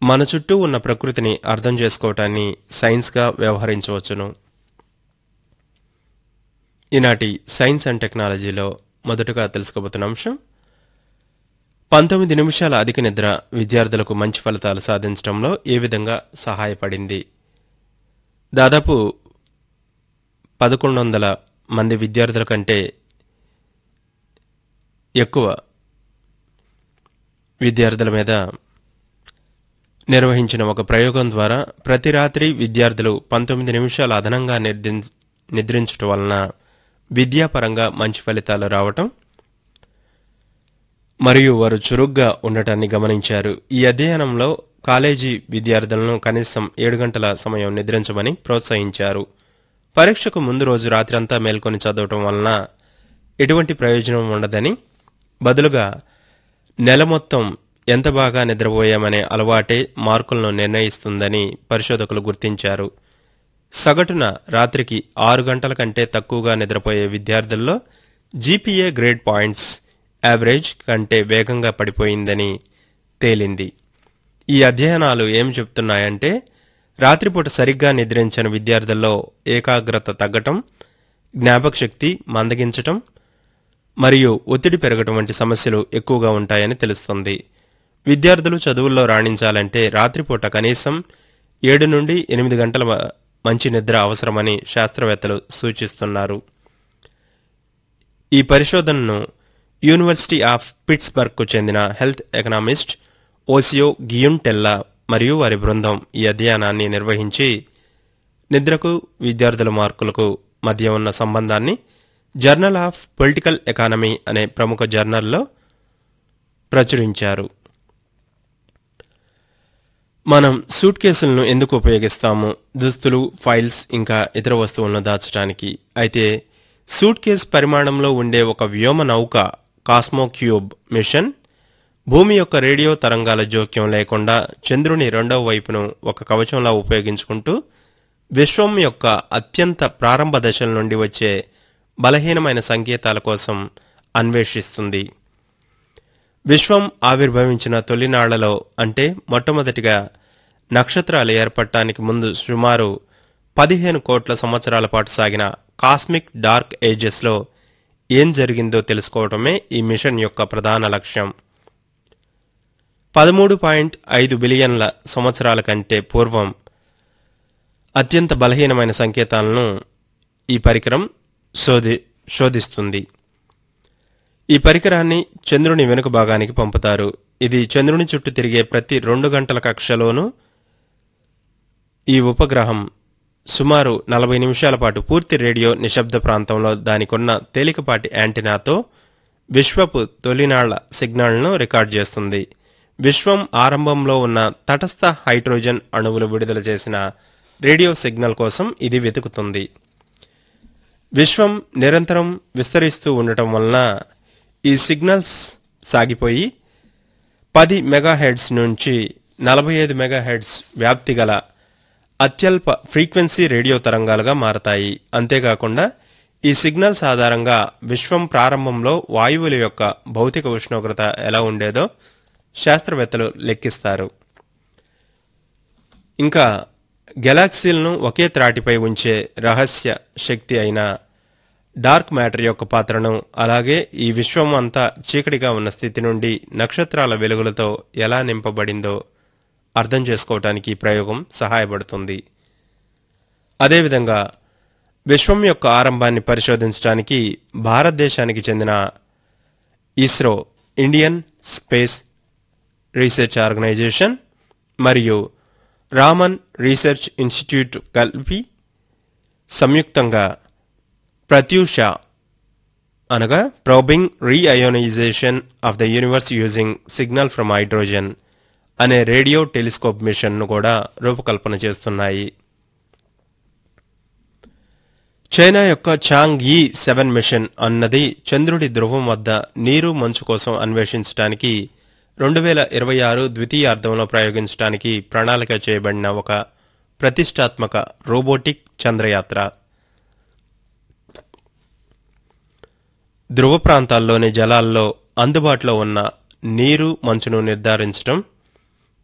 మన చుట్టూ ఉన్న ప్రకృతిని అర్థం చేసుకోవటాన్ని సైన్స్గా వ్యవహరించవచ్చును ఈనాటి సైన్స్ అండ్ టెక్నాలజీలో మొదటగా తెలుసుకోబోతున్న అంశం పంతొమ్మిది నిమిషాల అధిక నిద్ర విద్యార్థులకు మంచి ఫలితాలు సాధించడంలో ఏ విధంగా సహాయపడింది దాదాపు పదకొండు వందల మంది విద్యార్థుల కంటే ఎక్కువ విద్యార్థుల మీద నిర్వహించిన ఒక ప్రయోగం ద్వారా ప్రతి రాత్రి విద్యార్థులు పంతొమ్మిది నిమిషాలు అదనంగా నిర్దిం- నిద్రించటం వలన విద్యాపరంగా మంచి ఫలితాలు రావటం మరియు వారు చురుగ్గా ఉండటాన్ని గమనించారు ఈ అధ్యయనంలో కాలేజీ విద్యార్థులను కనీసం ఏడు గంటల సమయం నిద్రించమని ప్రోత్సహించారు పరీక్షకు ముందు రోజు రాత్రంతా మేల్కొని చదవటం వలన ఎటువంటి ప్రయోజనం ఉండదని బదులుగా నెల మొత్తం ఎంత బాగా నిద్రపోయామనే అలవాటే మార్కులను నిర్ణయిస్తుందని పరిశోధకులు గుర్తించారు సగటున రాత్రికి ఆరు గంటల కంటే తక్కువగా నిద్రపోయే విద్యార్థుల్లో జీపీఏ గ్రేడ్ పాయింట్స్ యావరేజ్ కంటే వేగంగా పడిపోయిందని తేలింది ఈ అధ్యయనాలు ఏం చెప్తున్నాయంటే రాత్రిపూట సరిగ్గా నిద్రించిన విద్యార్థుల్లో ఏకాగ్రత తగ్గటం జ్ఞాపక శక్తి మందగించటం మరియు ఒత్తిడి పెరగటం వంటి సమస్యలు ఎక్కువగా ఉంటాయని తెలుస్తుంది విద్యార్థులు చదువుల్లో రాణించాలంటే రాత్రిపూట కనీసం ఏడు నుండి ఎనిమిది గంటల మ- మంచి నిద్ర అవసరమని శాస్త్రవేత్తలు సూచిస్తున్నారు ఈ పరిశోధనను యూనివర్సిటీ ఆఫ్ పిట్స్బర్గ్కు చెందిన హెల్త్ ఎకనామిస్ట్ ఓసియో గియుంటెల్లా మరియు వారి బృందం ఈ అధ్యయనాన్ని నిర్వహించి నిద్రకు విద్యార్థుల మార్కులకు మధ్య ఉన్న సంబంధాన్ని జర్నల్ ఆఫ్ పొలిటికల్ ఎకానమీ అనే ప్రముఖ జర్నల్లో ప్రచురించారు మనం సూట్ కేసులను ఎందుకు ఉపయోగిస్తాము దుస్తులు ఫైల్స్ ఇంకా ఇతర వస్తువులను దాచడానికి అయితే సూట్ కేస్ పరిమాణంలో ఉండే ఒక వ్యోమ నౌక కాస్మో క్యూబ్ మిషన్ భూమి యొక్క రేడియో తరంగాల జోక్యం లేకుండా చంద్రుని రెండవ వైపును ఒక కవచంలా ఉపయోగించుకుంటూ విశ్వం యొక్క అత్యంత ప్రారంభ దశల నుండి వచ్చే బలహీనమైన సంకేతాల కోసం అన్వేషిస్తుంది విశ్వం ఆవిర్భవించిన తొలినాళ్లలో అంటే మొట్టమొదటిగా నక్షత్రాలు ఏర్పడటానికి ముందు సుమారు పదిహేను కోట్ల సంవత్సరాల పాటు సాగిన కాస్మిక్ డార్క్ ఏజెస్లో ఏం జరిగిందో తెలుసుకోవటమే ఈ మిషన్ యొక్క ప్రధాన లక్ష్యం పదమూడు పాయింట్ ఐదు బిలియన్ల సంవత్సరాల కంటే పూర్వం అత్యంత బలహీనమైన సంకేతాలను ఈ పరికరం శోధి శోధిస్తుంది ఈ పరికరాన్ని చంద్రుని వెనుక భాగానికి పంపుతారు ఇది చంద్రుని చుట్టూ తిరిగే ప్రతి రెండు గంటల కక్షలోనూ ఈ ఉపగ్రహం సుమారు నలభై నిమిషాల పాటు పూర్తి రేడియో నిశ్శబ్ద ప్రాంతంలో దానికున్న తేలికపాటి యాంటెనాతో విశ్వపు తొలినాళ్ల సిగ్నల్ను రికార్డ్ చేస్తుంది విశ్వం ఆరంభంలో ఉన్న తటస్థ హైడ్రోజన్ అణువులు విడుదల చేసిన రేడియో సిగ్నల్ కోసం ఇది వెతుకుతుంది విశ్వం నిరంతరం విస్తరిస్తూ ఉండటం వలన ఈ సిగ్నల్స్ సాగిపోయి పది మెగాహెడ్స్ నుంచి నలభై ఐదు మెగాహెడ్స్ వ్యాప్తి గల అత్యల్ప ఫ్రీక్వెన్సీ రేడియో తరంగాలుగా మారతాయి అంతేకాకుండా ఈ సిగ్నల్స్ ఆధారంగా విశ్వం ప్రారంభంలో వాయువుల యొక్క భౌతిక ఉష్ణోగ్రత ఎలా ఉండేదో శాస్త్రవేత్తలు లెక్కిస్తారు ఇంకా గెలాక్సీలను ఒకే త్రాటిపై ఉంచే రహస్య శక్తి అయిన డార్క్ మ్యాటర్ యొక్క పాత్రను అలాగే ఈ విశ్వం అంతా చీకటిగా ఉన్న స్థితి నుండి నక్షత్రాల వెలుగులతో ఎలా నింపబడిందో అర్థం చేసుకోవటానికి ఈ ప్రయోగం సహాయపడుతుంది అదేవిధంగా విశ్వం యొక్క ఆరంభాన్ని పరిశోధించడానికి భారతదేశానికి చెందిన ISRO Indian space research organisation మరియు రామన్ రీసెర్చ్ ఇన్స్టిట్యూట్ కలిపి సంయుక్తంగా ప్రత్యూష అనగా probing reionization of the universe using signal from hydrogen అనే రేడియో టెలిస్కోప్ మిషన్ను కూడా రూపకల్పన చేస్తున్నాయి చైనా యొక్క చాంగ్ ఈ సెవెన్ మిషన్ అన్నది చంద్రుడి ధ్రువం వద్ద నీరు మంచు కోసం అన్వేషించడానికి రెండు వేల ఇరవై ఆరు ద్వితీయార్థంలో ప్రయోగించడానికి ప్రణాళిక చేయబడిన ఒక ప్రతిష్టాత్మక రోబోటిక్ చంద్రయాత్ర ధ్రువ ప్రాంతాల్లోని జలాల్లో అందుబాటులో ఉన్న నీరు మంచును నిర్ధారించడం